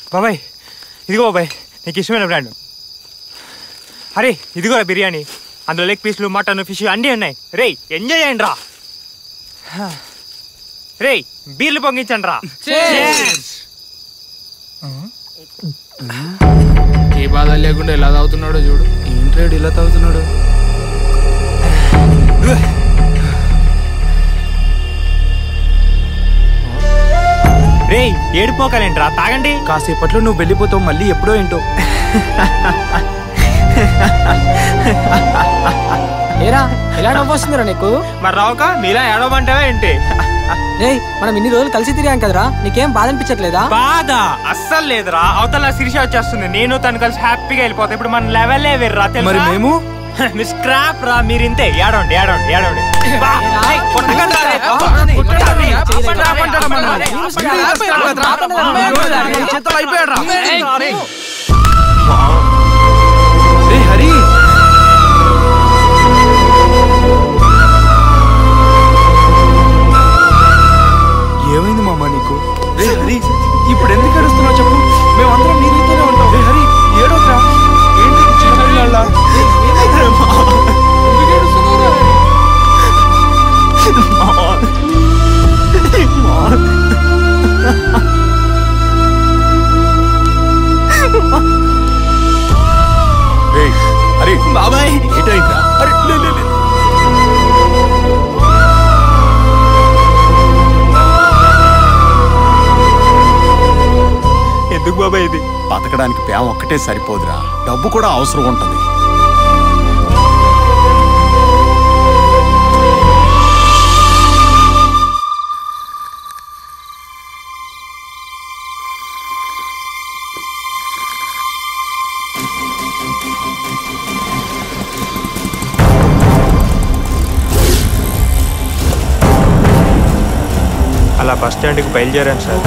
బాబాయ్ ఇదిగో బాబాయ్ నీకు ఇష్టమైన బ్రాండ్ అరే ఇదిగో బిర్యానీ అందులో లెగ్ పీస్లు మటన్ ఫిష్ అన్నీ ఉన్నాయి రేయ్ ఎంజాయ్ చేయండి రా రేయ్ బీర్లు పొంగించండి రా ఏ బాధ లేకుండా ఎలా తాగుతున్నాడో చూడు ఏంట్రాడు ఇలా తాగుతున్నాడు రేయ్ ఏడిపోకలేంట్రా తాగండి కాసేపట్లో నువ్వు వెళ్ళిపోతావు మళ్ళీ ఎప్పుడో ఏంటో ఏరా ఎలా నవ్వొస్తుందిరా నీకు మరి రావుక మీలా ఏడవమంటావా ఏంటి రేయ్ మనం ఇన్ని రోజులు కలిసి తిరిగాం కదరా నీకేం బాధ అనిపించట్లేదా బాధ అస్సలు లేదురా అవతల శిరీష వచ్చేస్తుంది నేను తను కలిసి హ్యాపీగా వెళ్ళిపోతాం ఇప్పుడు మన లెవెలే వేర్రా మరి మేము మీ స్క్రాప్ రా మీరు ఇంతే ఏడవండి ఏడవండి ఏడవండి బా, ఏయ్, కొట్టకండి రా, రేయ్, బా. రే హరి ఏమైంది మామ నీకు రే హరి ఇప్పుడు ఎందుకు ఏడుస్తున్నావు చెప్పు మేమందరం నీ నీతోనే ఉంటాం రే హరి ఏడోట్రా ఏంటి ఇది చిన్న పిల్లాళ్ళ? ఏ, ఏమైందిరా మామ? ఎందుకు ఏడుస్తున్నావురా? అరే బాబాయ్ ఇటైందా అరే లే, లే, లే. ఎందుకు బాబాయ్ ఇది బతకడానికి ప్రేమ ఒక్కటే సరిపోదురా డబ్బు కూడా అవసరం ఉంటుంది అలా బస్ స్టాండ్కి బయలుదేరాను సార్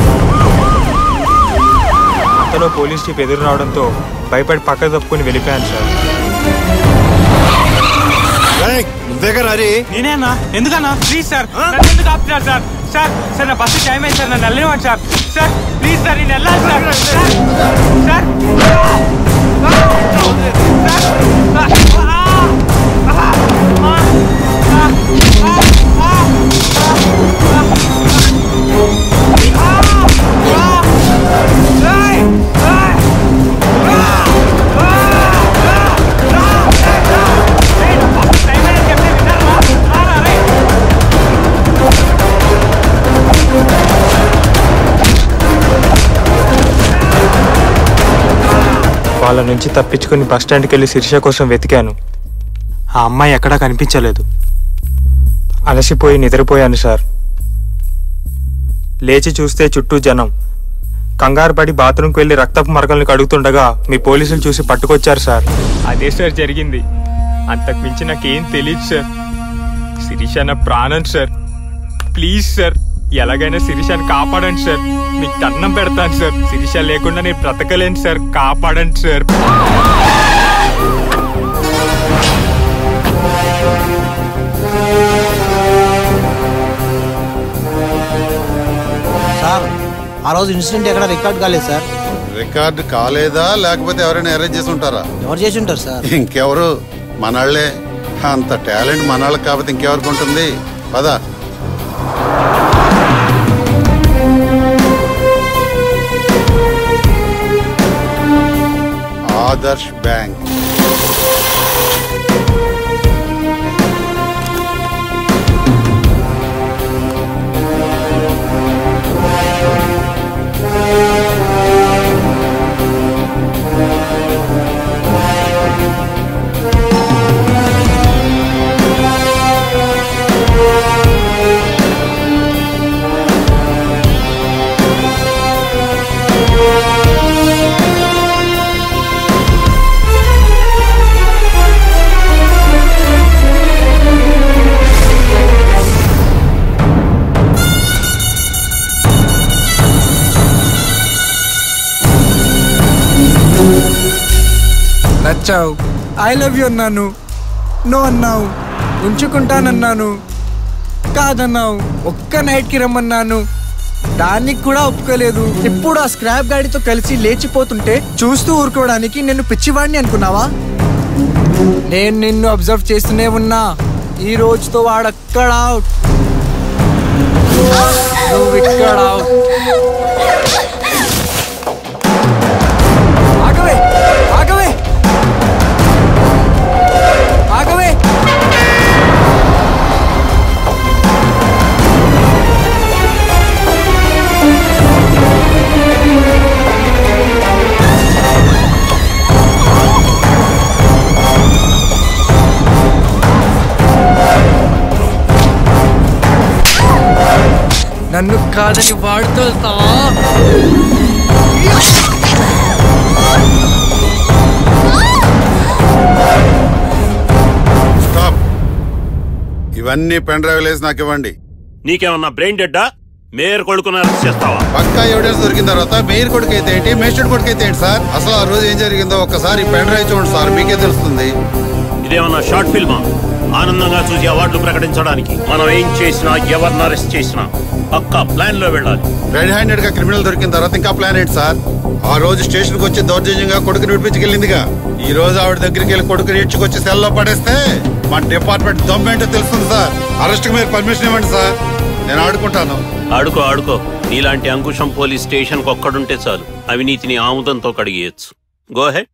అంతలో పోలీస్ జీప్ ఎదురు రావడంతో భయపడి పక్క తప్పుకొని వెళ్ళిపోయాను సార్ నువ్వేగా హరి నేనేనా ఎందుకన్నా ప్లీజ్ సార్ నన్ను ఎందుకు ఆపుతున్నారు సార్ సార్ సార్ నా బస్సు టైం అయింది సార్ నన్ను వెళ్ళనివ్వండి సార్ సార్ ప్లీజ్ సార్ నేను వెళ్ళాలి సార్ సార్ సార్ వాళ్ళ నుంచి తప్పించుకుని బస్ స్టాండ్కి వెళ్ళి శిరీష కోసం వెతికాను ఆ అమ్మాయి ఎక్కడా కనిపించలేదు అలసిపోయి నిద్రపోయాను సార్ లేచి చూస్తే చుట్టూ జనం కంగారు పడి బాత్రూమ్కి వెళ్ళి రక్తపు మరకలను కడుగుతుండగా మీ పోలీసులు చూసి పట్టుకొచ్చారు సార్ అదే సార్ జరిగింది అంతకు మించి నాకేం తెలియదు సార్ శిరీష నా ప్రాణం సార్ ప్లీజ్ సార్ ఎలాగైనా శిరీషని కాపాడండి సార్ మీకు దండం పెడతాను సార్ శిరీష లేకుండా నేను బ్రతకలేను సార్ కాపాడండి సార్ సార్ ఆ రోజు ఇన్సిడెంట్ ఎక్కడ రికార్డ్ కాలేదు సార్ రికార్డు కాలేదా లేకపోతే ఎవరైనా అరేంజ్ చేసి ఉంటారా ఎవరు చేసి ఉంటారు సార్ ఇంకెవరు మనాళ్లే అంత టాలెంట్ మనాళ్ళకి కాకపోతే ఇంకెవరికి ఉంటుంది పదా ఆదర్శ్ బ్యాంక్ నచ్చావు ఐ లవ్ యూ అన్నాను నో అన్నావు ఉంచుకుంటానన్నాను కాదన్నావు ఒక్క నైట్కి రమ్మన్నాను దానికి కూడా ఒప్పుకోలేదు ఇప్పుడు ఆ స్క్రాప్ గాడితో కలిసి లేచిపోతుంటే చూస్తూ ఊరుకోవడానికి నిన్ను పిచ్చివాడిని అనుకున్నావా నేను నిన్ను అబ్జర్వ్ చేస్తూనే ఉన్నా ఈ రోజుతో వాడక్కడ అవుట్ నువ్వు ఇక్కడ out. ఆగవే ఆగవే ఆగవే నన్ను కాదని వాడుతో వెళ్తావా స్టాప్ ఇవన్నీ పెన్ డ్రైవ్ వేసి నాకు ఇవ్వండి నీకేమన్నా బ్రెయిన్ డెడ్డా మేయర్ కొడుకుని అరెస్ట్ చేస్తావా పక్కా ఎవిడెన్స్ దొరికిన తర్వాత మేయర్ కొడుకు అయితే ఏంటి మేస్టర్ కొడుకు అయితే ఏంటి సార్ అసలు ఆ రోజు ఏం జరిగిందో ఒక్కసారి పెన్ డ్రైవ్ చూడండి సార్ మీకే తెలుస్తుంది ఇదేమన్నా షార్ట్ ఫిల్మా ఆనందంగా చూసి అవార్డులు ప్రకటించడానికి మనం ఏం చేసినా ఎవరిని అరెస్ట్ చేసినా పక్కా ప్లాన్ లో వెళ్ళాలి రెడ్ హ్యాండెడ్ గా క్రిమినల్ దొరికిన తర్వాత ఇంకా ప్లాన్ ఏంటి సార్ ఆ రోజు స్టేషన్ కి వచ్చి దౌర్జన్యంగా కొడుకుని విడిపించుకెళ్ళిందిగా ఈ రోజు ఆవిడ దగ్గరికి వెళ్ళి కొడుకుని ఇడ్చుకొచ్చి సెల్లో పడేస్తే మా డిపార్ట్మెంట్ దమ్మేంటో తెలుస్తుంది సార్ అరెస్ట్ మీరు పర్మిషన్ ఇవ్వండి సార్ నేను ఆడుకుంటాను ఆడుకో ఆడుకో నీలాంటి అంకుశం పోలీస్ స్టేషన్ ఒక్కడుంటే చాలు అవినీతిని ఆముదంతో కడిగేయచ్చు గో హెడ్